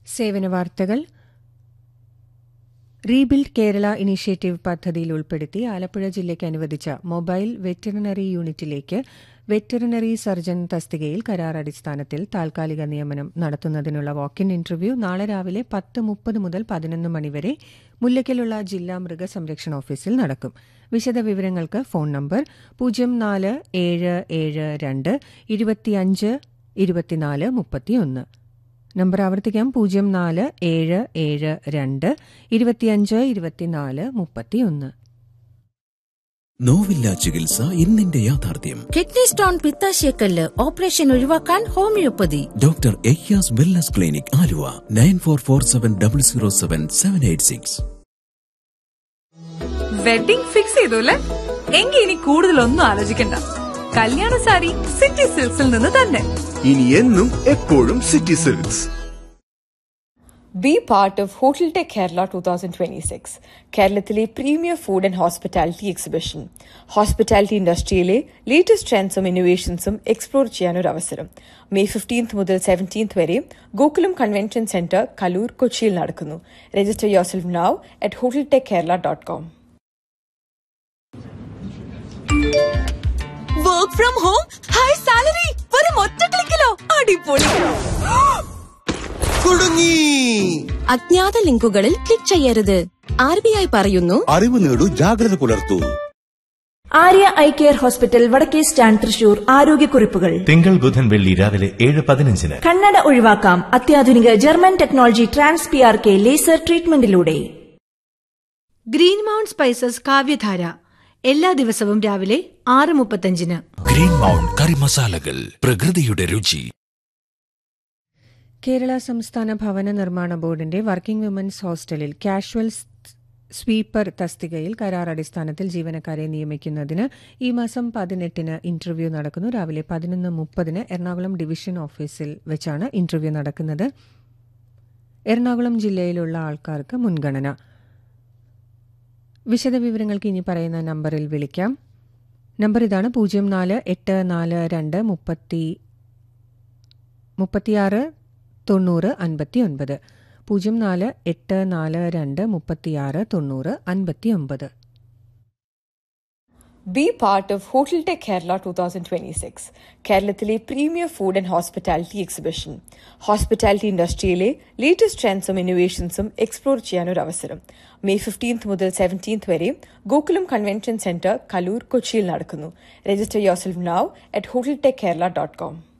സേവന വാർത്തകൾ rebuild Kerala initiative പദ്ധതിയിൽ ഉൾപ്പെടുത്തി ആലപ്പുഴ ജില്ലയ്ക്ക് അനുവദിച്ച മൊബൈൽ വെറ്ററിനറി യൂണിറ്റിലേക്ക് വെറ്ററിനറി സർജൻ തസ്തികയിൽ കരാർ അടിസ്ഥാനത്തിൽ താൽക്കാലിക നിയമനം നടത്തുന്നതിനുള്ള വാക്കിൻ ഇന്റർവ്യൂ നാളെ രാവിലെ പത്ത് മുപ്പത് മുതൽ പതിനൊന്ന് മണിവരെ മുല്ലയ്ക്കലുള്ള ജില്ലാ മൃഗസംരക്ഷണ ഓഫീസിൽ നടക്കും വിശദവിവരങ്ങൾക്ക് ഫോൺ നമ്പർ പൂജ്യം നാല് ഏഴ് ഏഴ് രണ്ട് ഇരുപത്തിയഞ്ച് ഇരുപത്തിനാല് മുപ്പത്തിയൊന്ന് നമ്പർ ആവർത്തിക്കാം പൂജ്യം നാല് ഏഴ് ഏഴ് രണ്ട് ഇരുപത്തിയഞ്ച് ഇരുപത്തിനാല് മുപ്പത്തിയൊന്ന് നോവില്ല ചികിത്സ ഇന്നിന്റെ യാഥാർത്ഥ്യം കിഡ്നി സ്റ്റോൺ പിത്താശയക്കല്ല് ഓപ്പറേഷൻ ഒഴിവാക്കാൻ homeopathy doctor Ayyas wellness clinic Aluva nine four four seven double zero seven seven eight six wedding fix ചെയ്തു അല്ലേ എങ്കിൽ ഇനി കൂടുതലൊന്നും ആലോചിക്കണ്ട കല്യാണ സാരി സിറ്റി സിൽക്സിൽ നിന്ന് തന്നെ ഇനി എന്നും എപ്പോഴും city silks Be part of Hotel Tech Kerala 2026, കേരളത്തിലെ premier food and hospitality exhibition hospitality ഇൻഡസ്ട്രിയിലെ ലേറ്റസ്റ്റ് ട്രെൻഡ്സും ഇന്നോവേഷൻസും എക്സ്പ്ലോർ ചെയ്യാനൊരു അവസരം മെയ് ഫിഫ്റ്റീൻത്ത് മുതൽ സെവൻറ്റീൻത്ത് വരെ ഗോകുലം കൺവെൻഷൻ സെന്റർ കലൂർ കൊച്ചിയിൽ നടക്കുന്നു register yourself now at hotel tech Kerala dot com work from home high salary വെറും ഒറ്റ ക്ലിക്കിലോ അടിപൊളി കുടുങ്ങി അജ്ഞാത ലിങ്കുകളിൽ ക്ലിക്ക് ചെയ്യരുത് ആർ ബി ഐ പറയുന്നു അറിവ് നേടൂ ജാഗ്രത പുലർത്തൂ ആര്യ ഐ കെയർ ഹോസ്പിറ്റൽ വടക്കേ സ്റ്റാൻഡ് തൃശൂർ ആരോഗ്യക്കുറിപ്പുകൾ തിങ്കൾ ബുധൻ വെള്ളി രാവിലെ ഏഴ് പതിനഞ്ചിന് കണ്ണട ഒഴിവാക്കാം അത്യാധുനിക German technology trans P R K laser ട്രീറ്റ്മെന്റിലൂടെ ഗ്രീൻ മൗണ്ട് സ്പൈസസ് കാവ്യധാര എല്ലാ ദിവസവും രാവിലെ ആറ് മുപ്പത്തഞ്ചിന് ഗ്രീൻ മൗണ്ട് കറി മസാലകൾ പ്രകൃതിയുടെ രുചി കേരള സംസ്ഥാന ഭവന നിർമ്മാണ ബോർഡിന്റെ വർക്കിംഗ് വിമൻസ് ഹോസ്റ്റലിൽ കാഷ്വൽ സ് സ്വീപ്പർ തസ്തികയിൽ കരാർ അടിസ്ഥാനത്തിൽ ജീവനക്കാരെ നിയമിക്കുന്നതിന് ഈ മാസം പതിനെട്ടിന് ഇന്റർവ്യൂ നടക്കുന്നു രാവിലെ പതിനൊന്ന് മുപ്പതിന് എറണാകുളം ഡിവിഷൻ ഓഫീസിൽ വെച്ചാണ് ഇന്റർവ്യൂ നടക്കുന്നത് എറണാകുളം ജില്ലയിലുള്ള ആൾക്കാർക്ക് മുൻഗണന വിശദവിവരങ്ങൾക്ക് ഇനി പറയുന്ന നമ്പറിൽ വിളിക്കാം നമ്പർ ഇതാണ് പൂജ്യം നാല് എട്ട് നാല് രണ്ട് മുപ്പത്തി മുപ്പത്തിയാറ് തൊണ്ണൂറ് അൻപത്തി ഒൻപത് പൂജ്യം നാല് എട്ട് നാല് രണ്ട് മുപ്പത്തിയാറ് തൊണ്ണൂറ് അൻപത്തി ഒമ്പത് Be part of Hotel Tech Kerala 2026, കേരളത്തിലെ premier food and hospitality exhibition hospitality ഇൻഡസ്ട്രിയിലെ ലേറ്റസ്റ്റ് ട്രെൻഡ്സും ഇന്നോവേഷൻസും എക്സ്പ്ലോർ ചെയ്യാനൊരു അവസരം മെയ് ഫിഫ്റ്റീൻത്ത് മുതൽ സെവൻറ്റീൻത്ത് വരെ ഗോകുലം കൺവെൻഷൻ സെന്റർ കലൂർ കൊച്ചിയിൽ നടക്കുന്നു register yourself now at hotel tech Kerala dot com